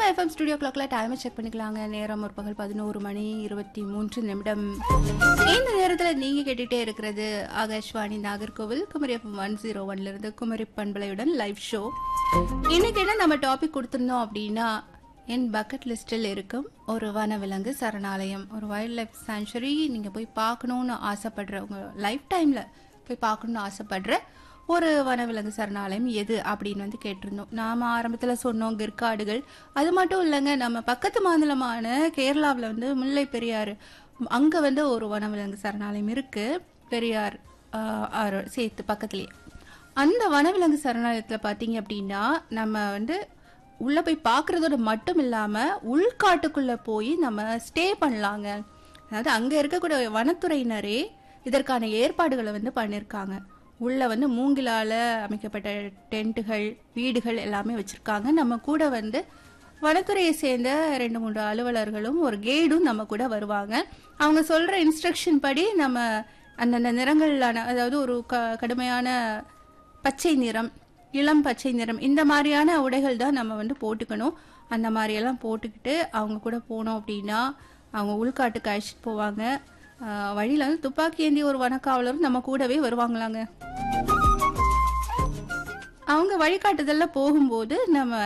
நம்ம FM studio கிளாக்ல டைமை செக் பண்ணிக்கலாங்க நேரம் ஒரு பகல் பதினோரு மணி இருபத்தி மூன்று நிமிடம் இந்த நேரத்தில் நீங்க கேட்டுட்டே இருக்கிறது Akashvani Nagercoil Kumari FM one zero ஒன்ல இருந்து குமரி பண்பலையுடன் லைவ் ஷோ இன்னைக்கு என்ன நம்ம டாபிக் கொடுத்துருந்தோம் அப்படின்னா என் பக்கெட் லிஸ்டில் இருக்கும் ஒரு வனவிலங்கு சரணாலயம் ஒரு வைல்ட் லைஃப் சாங்சுரி நீங்க போய் பார்க்கணும்னு ஆசைப்படுற உங்க லைஃப் டைம்ல போய் பார்க்கணும்னு ஆசைப்படுற ஒரு வனவிலங்கு சரணாலயம் எது அப்படின்னு வந்து கேட்டிருந்தோம் நாம ஆரம்பத்துல சொன்னோம் கிற்காடுகள் அது மட்டும் இல்லைங்க நம்ம பக்கத்து மாநிலமான கேரளாவில் வந்து முல்லை பெரியாறு அங்க வந்து ஒரு வனவிலங்கு சரணாலயம் இருக்கு பெரியார் ஆஹ், ஆறு சேர்த்து பக்கத்துலயே அந்த வனவிலங்கு சரணாலயத்துல பாத்தீங்க அப்படின்னா நம்ம வந்து உள்ள போய் பார்க்கறதோட மட்டும் இல்லாம உள்காட்டுக்குள்ள போய் நம்ம ஸ்டே பண்ணலாங்க அதாவது அங்க இருக்கக்கூடிய வனத்துறையினரே இதற்கான ஏற்பாடுகளை வந்து பண்ணியிருக்காங்க உள்ள வந்து மூங்கிலால அமைக்கப்பட்ட டென்ட்டுகள் வீடுகள் எல்லாமே வச்சிருக்காங்க நம்ம கூட வந்து வனத்துறையை சேர்ந்த ரெண்டு மூன்று அலுவலர்களும் ஒரு கைடும் நம்ம கூட வருவாங்க அவங்க சொல்ற இன்ஸ்ட்ரக்ஷன் படி நம்ம அந்தந்த நிறங்களான அதாவது ஒரு க கடுமையான பச்சை நிறம் இளம் பச்சை நிறம் இந்த மாதிரியான உடைகள் தான் நம்ம வந்து போட்டுக்கணும் அந்த மாதிரியெல்லாம் போட்டுக்கிட்டு அவங்க கூட போனோம் அப்படின்னா அவங்க உள்காட்டுக்கு அழைச்சிட்டு போவாங்க ஆஹ் வழியில வந்து துப்பாக்கி ஏந்தி ஒரு வனக்காவலரும் நம்ம கூடவே வருவாங்களாங்க அவங்க வழிகாட்டுதல்ல போகும்போது நம்ம